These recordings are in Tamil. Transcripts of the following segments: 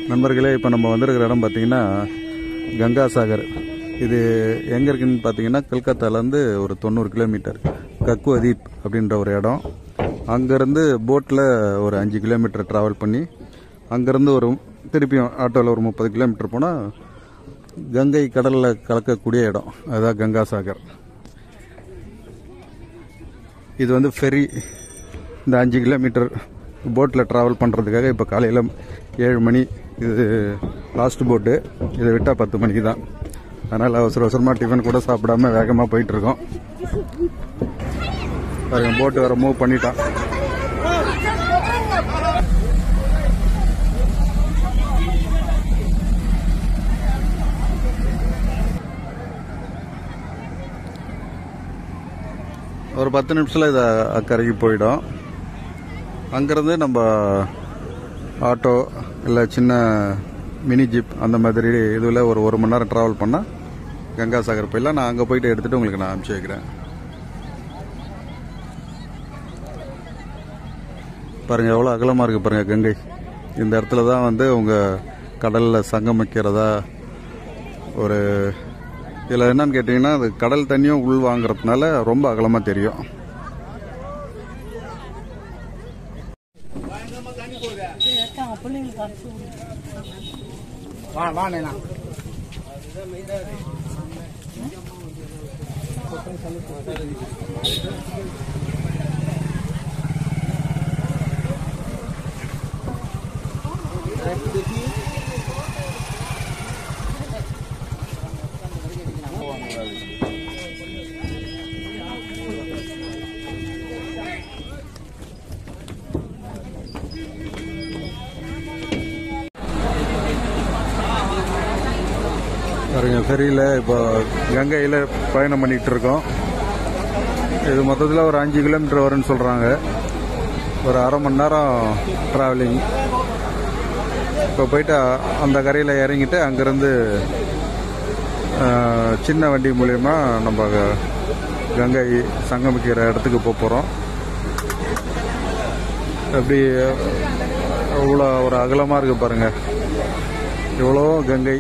நண்பர்களே இப்போ நம்ம வந்திருக்கிற இடம் பார்த்தீங்கன்னா கங்கா சாகர் இது எங்கே இருக்குன்னு பார்த்தீங்கன்னா கல்கத்தாலேருந்து ஒரு தொண்ணூறு கிலோமீட்டர் கக்கு அதீப் அப்படின்ற ஒரு இடம் அங்கேருந்து போட்டில் ஒரு அஞ்சு கிலோமீட்டர் ட்ராவல் பண்ணி அங்கேருந்து ஒரு திருப்பியும் ஆட்டோவில் ஒரு முப்பது கிலோமீட்டர் போனால் கங்கை கடலில் கலக்கக்கூடிய இடம் அதுதான் கங்கா சாகர் இது வந்து ஃபெரி இந்த அஞ்சு கிலோமீட்டர் போட்டில் ட்ராவல் பண்ணுறதுக்காக இப்போ காலையில் ஏழு மணி இது லாஸ்ட் போட்டு இதை விட்டால் பத்து மணிக்கு தான் அதனால் அவசர அவசரமாக டிஃபன் கூட சாப்பிடாம வேகமாக போயிட்டுருக்கோம் பாருங்க போட்டு வேற மூவ் பண்ணிட்டான் ஒரு பத்து நிமிஷத்தில் இது அக்கறைக்கு போயிடும் அங்கேருந்து நம்ம ஆட்டோ இல்லை சின்ன மினி ஜீப் அந்த மாதிரி இதில் ஒரு ஒரு மணி நேரம் ட்ராவல் பண்ணால் கங்கா சாகர் போயிடலாம் நான் அங்கே போயிட்டு எடுத்துகிட்டு உங்களுக்கு நான் அனுப்பிச்சி வைக்கிறேன் பாருங்கள் எவ்வளோ அகலமாக இருக்குது பாருங்கள் கங்கை இந்த இடத்துல தான் வந்து உங்கள் கடலில் சங்கமிக்கிறதா ஒரு இதில் என்னன்னு கேட்டிங்கன்னா அது கடல் தண்ணியும் உள் வாங்குறதுனால ரொம்ப அகலமாக தெரியும் வா வா நேனா பாருங்க ஃபெரியில் இப்போ கங்கையில் பயணம் பண்ணிட்டு இருக்கோம் இது மொத்தத்தில் ஒரு அஞ்சு கிலோமீட்டர் வரும்னு சொல்கிறாங்க ஒரு அரை மணி நேரம் ட்ராவலிங் இப்போ போயிட்டு அந்த கரையில் இறங்கிட்டு அங்கேருந்து சின்ன வண்டி மூலயமா நம்ம கங்கை சங்கமிக்கிற இடத்துக்கு போக போகிறோம் எப்படி இவ்வளோ ஒரு அகலமாக இருக்குது பாருங்கள் இவ்வளோ கங்கை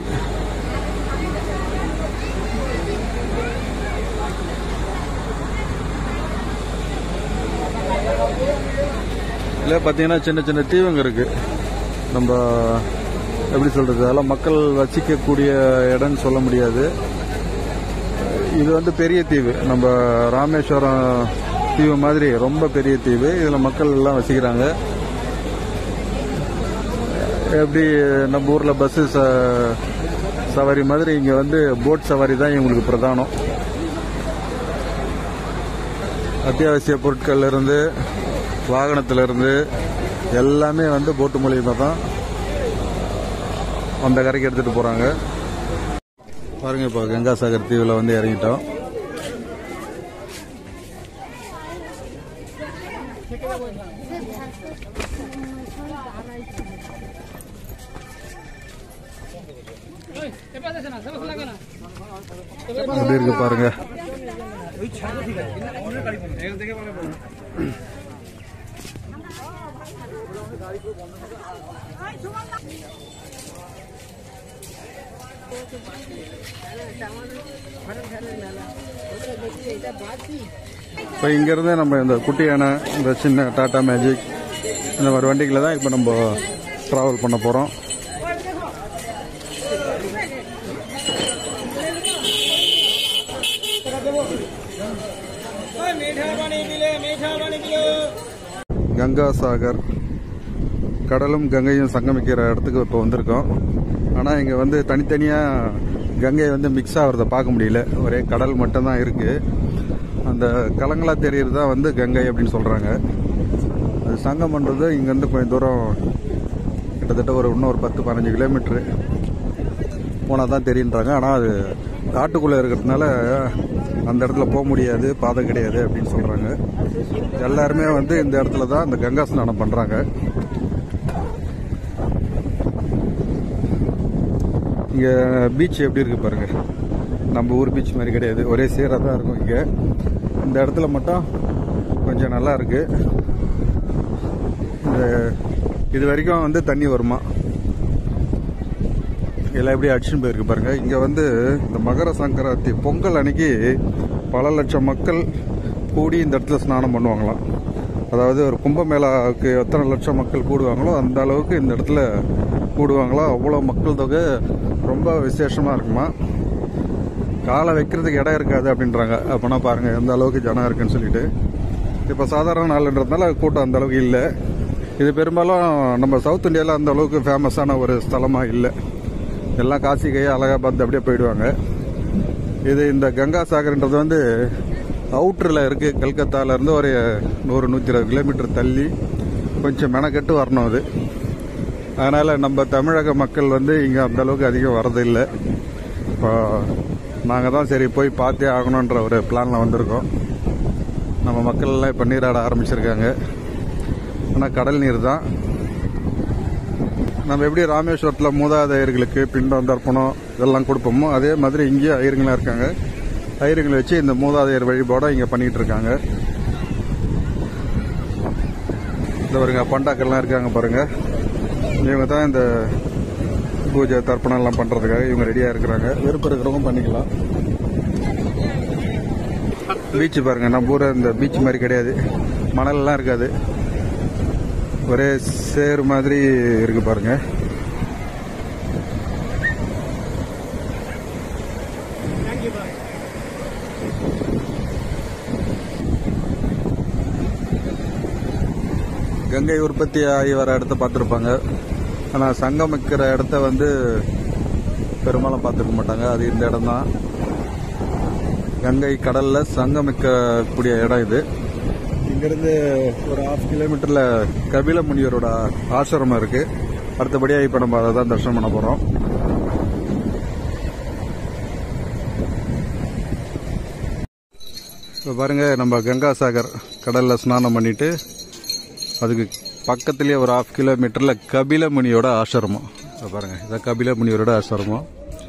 இல்லை பார்த்தீங்கன்னா சின்ன சின்ன தீவுங்க இருக்கு நம்ம எப்படி சொல்றது அதெல்லாம் மக்கள் வசிக்கக்கூடிய இடம்னு சொல்ல முடியாது இது வந்து பெரிய தீவு நம்ம ராமேஸ்வரம் தீவு மாதிரி ரொம்ப பெரிய தீவு இதில் மக்கள் எல்லாம் வசிக்கிறாங்க எப்படி நம்ம ஊரில் பஸ்ஸு சவாரி மாதிரி இங்கே வந்து போட் சவாரி தான் இவங்களுக்கு பிரதானம் அத்தியாவசிய பொருட்கள்ல இருந்து வாகனத்துல இருந்து எல்லாமே வந்து போட்டு மூலியமா தான் அந்த கரைக்கு எடுத்துட்டு போறாங்க பாருங்க இப்போ கங்காசாகர் தீவில் வந்து இறங்கிட்டோம் எப்படி இருக்கு பாருங்க இப்போ இங்கேருந்து நம்ம இந்த குட்டி யானை இந்த சின்ன டாடா மேஜிக் இந்த மாதிரி வண்டிகளை தான் இப்போ நம்ம ட்ராவல் பண்ண போகிறோம் கங்கா சாகர் கடலும் கங்கையும் சங்கமிக்கிற இடத்துக்கு இப்போ வந்திருக்கோம் ஆனால் இங்கே வந்து தனித்தனியாக கங்கை வந்து மிக்ஸ் ஆகிறத பார்க்க முடியல ஒரே கடல் மட்டும்தான் இருக்குது அந்த கலங்களா தெரியுறது தான் வந்து கங்கை அப்படின்னு சொல்கிறாங்க அது சங்கம் பண்ணுறது இங்கேருந்து கொஞ்சம் தூரம் கிட்டத்தட்ட ஒரு இன்னும் ஒரு பத்து பதினஞ்சு கிலோமீட்ரு போனால் தான் தெரியுன்றாங்க ஆனால் அது காட்டுக்குள்ளே இருக்கிறதுனால அந்த இடத்துல போக முடியாது பாதை கிடையாது அப்படின்னு சொல்கிறாங்க எல்லாருமே வந்து இந்த இடத்துல தான் இந்த கங்கா ஸ்நானம் பண்ணுறாங்க இங்கே பீச் எப்படி இருக்கு பாருங்க நம்ம ஊர் பீச் மாதிரி கிடையாது ஒரே சீராக தான் இருக்கும் இங்கே இந்த இடத்துல மட்டும் கொஞ்சம் நல்லா இருக்கு இந்த இது வரைக்கும் வந்து தண்ணி வருமா எல்லாம் எப்படி அடிச்சுன்னு போயிருக்கு பாருங்க இங்கே வந்து இந்த மகர சங்கராந்தி பொங்கல் அன்னைக்கு பல லட்சம் மக்கள் கூடி இந்த இடத்துல ஸ்நானம் பண்ணுவாங்களாம் அதாவது ஒரு கும்பமேளாவுக்கு எத்தனை லட்சம் மக்கள் கூடுவாங்களோ அந்த அளவுக்கு இந்த இடத்துல கூடுவாங்களா அவ்வளோ மக்கள் தொகை ரொம்ப விசேஷமாக இருக்குமா காலை வைக்கிறதுக்கு இடம் இருக்காது அப்படின்றாங்க அப்போனா பாருங்கள் எந்த அளவுக்கு ஜனம் இருக்குன்னு சொல்லிட்டு இப்போ சாதாரண நாள்ன்றதுனால கூட்டம் அந்த அளவுக்கு இல்லை இது பெரும்பாலும் நம்ம சவுத் இந்தியாவில் அந்த அளவுக்கு ஃபேமஸான ஒரு ஸ்தலமாக இல்லை எல்லாம் காசி கையை அலகாபாத் அப்படியே போயிடுவாங்க இது இந்த கங்கா சாகர்ன்றது வந்து அவுட்டரில் இருக்குது கல்கத்தாலேருந்து ஒரு நூறு நூற்றி இருபது கிலோமீட்டர் தள்ளி கொஞ்சம் மெனக்கெட்டு வரணும் அது அதனால் நம்ம தமிழக மக்கள் வந்து இங்கே அந்த அளவுக்கு அதிகம் வரதில்லை இப்போ நாங்கள் தான் சரி போய் பார்த்தே ஆகணுன்ற ஒரு பிளானில் வந்திருக்கோம் நம்ம மக்கள் எல்லாம் இப்போ நீராட ஆரம்பிச்சிருக்காங்க ஆனால் கடல் நீர் தான் நம்ம எப்படி ராமேஸ்வரத்தில் மூதாதையர்களுக்கு பிண்டம் தர்ப்பணம் இதெல்லாம் கொடுப்போமோ அதே மாதிரி இங்கேயும் ஐயருங்களாம் இருக்காங்க ஐயருங்களை வச்சு இந்த மூதாதையர் வழிபாடை இங்கே பண்ணிட்டு இருக்காங்க இந்த பாருங்க பண்டாக்கள்லாம் இருக்காங்க பாருங்க இவங்க தான் இந்த பூஜை தர்ப்பணம் எல்லாம் பண்றதுக்காக இவங்க ரெடியா இருக்கிறாங்க விருப்பம் இருக்கிறவங்க பண்ணிக்கலாம் பீச் பாருங்க நம்ம ஊர இந்த பீச் மாதிரி கிடையாது மணல்லாம் இருக்காது ஒரே சேர் மாதிரி இருக்கு பாருங்க கங்கை உற்பத்தி ஆகி வர இடத்த பார்த்துருப்பாங்க ஆனால் சங்கமிக்கிற இடத்த வந்து பெரும்பாலும் பார்த்துருக்க மாட்டாங்க அது இந்த இடம் தான் கங்கை கடல்ல சங்கமிக்கக்கூடிய இடம் இது இங்கிருந்து ஒரு ஹாஃப் கிலோமீட்டர்ல கபில முனிவரோட ஆசிரமம் இருக்கு அடுத்தபடியா இப்ப நம்ம அதை தான் தரிசனம் பண்ண போறோம் இப்போ பாருங்க நம்ம கங்கா சாகர் கடல்ல ஸ்நானம் பண்ணிட்டு அதுக்கு பக்கத்துலேயே ஒரு ஹாஃப் கிலோமீட்டர்ல கபில முனியோட ஆசிரமம் இதோ பாருங்க இதான் கபில முனிவரோட ஆசிரமம்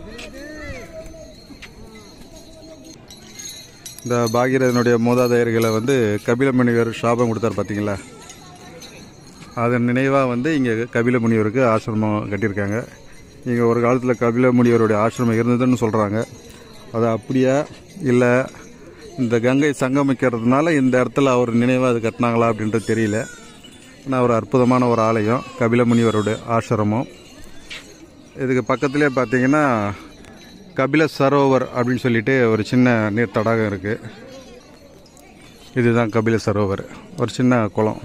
இந்த பாகீரதனுடைய மூதாதையர்களை வந்து கபில முனிவர் சாபம் கொடுத்தார் பார்த்தீங்களா அதன் நினைவாக வந்து இங்கே கபில முனிவருக்கு ஆசிரமம் கட்டியிருக்காங்க இங்கே ஒரு காலத்தில் கபில முனிவருடைய ஆசிரமம் இருந்ததுன்னு சொல்கிறாங்க அது அப்படியா இல்லை இந்த கங்கை சங்கமிக்கிறதுனால இந்த இடத்துல அவர் நினைவாக அது கட்டினாங்களா அப்படின்றது தெரியல ஆனால் ஒரு அற்புதமான ஒரு ஆலயம் கபில முனிவருடைய ஆசிரமம் இதுக்கு பக்கத்துலேயே பார்த்தீங்கன்னா கபில சரோவர் அப்படின்னு சொல்லிட்டு ஒரு சின்ன நீர் தடாகம் இருக்கு இதுதான் கபில சரோவர் ஒரு சின்ன குளம்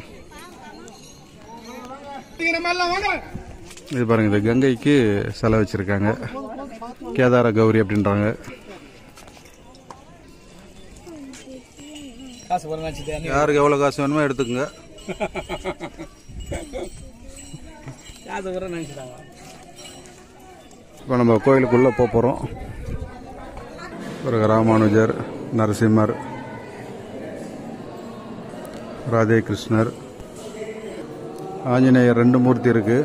இது பாருங்க இந்த கங்கைக்கு செலை வச்சிருக்காங்க கேதார கௌரி அப்படின்றாங்க காசு போற நினைச்சிட்டு யாருக்கு எவ்வளோ காசு வேணுமோ எடுத்துக்கோங்க காசு போற நினைச்சிட்டாங்க இப்போ நம்ம கோயிலுக்குள்ளே போக போகிறோம் ஒரு ராமானுஜர் நரசிம்மர் ராதே கிருஷ்ணர் ஆஞ்சநேயர் ரெண்டு மூர்த்தி இருக்கு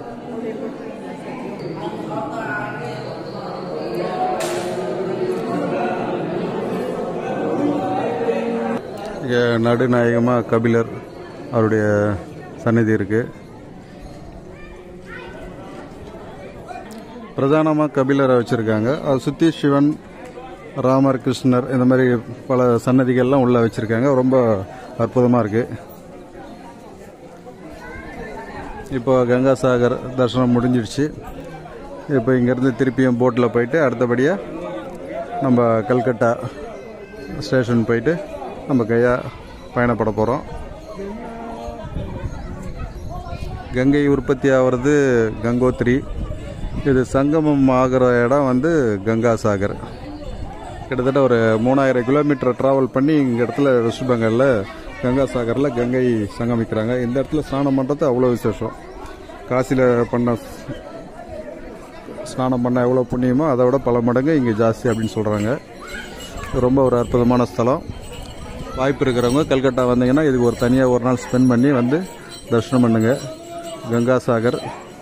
இங்கே நடுநாயகமாக கபிலர் அவருடைய சந்நிதி இருக்குது பிரதானமாக கபிலரை வச்சுருக்காங்க அதை சுற்றி சிவன் ராமர் கிருஷ்ணர் இந்த மாதிரி பல சன்னதிகள்லாம் உள்ளே வச்சுருக்காங்க ரொம்ப அற்புதமாக இருக்குது இப்போ கங்கா சாகர் தரிசனம் முடிஞ்சிடுச்சு இப்போ இங்கேருந்து திருப்பியும் போட்டில் போயிட்டு அடுத்தபடியாக நம்ம கல்கட்டா ஸ்டேஷன் போயிட்டு நம்ம கையா பயணப்பட போகிறோம் கங்கை உற்பத்தி ஆகிறது கங்கோத்திரி இது சங்கமம் ஆகிற இடம் வந்து கங்கா சாகர் கிட்டத்தட்ட ஒரு மூணாயிரம் கிலோமீட்டர் ட்ராவல் பண்ணி இங்க இடத்துல வெஸ்ட் பெங்காலில் கங்கா சாகரில் கங்கை சங்கமிக்கிறாங்க இந்த இடத்துல ஸ்நானம் பண்ணுறது அவ்வளோ விசேஷம் காசியில் பண்ண ஸ்நானம் பண்ண எவ்வளோ புண்ணியமோ அதை விட பல மடங்கு இங்கே ஜாஸ்தி அப்படின்னு சொல்கிறாங்க ரொம்ப ஒரு அற்புதமான ஸ்தலம் வாய்ப்பு இருக்கிறவங்க கல்கட்டா வந்தீங்கன்னா இதுக்கு ஒரு தனியாக ஒரு நாள் ஸ்பெண்ட் பண்ணி வந்து தரிசனம் பண்ணுங்க கங்கா சாகர்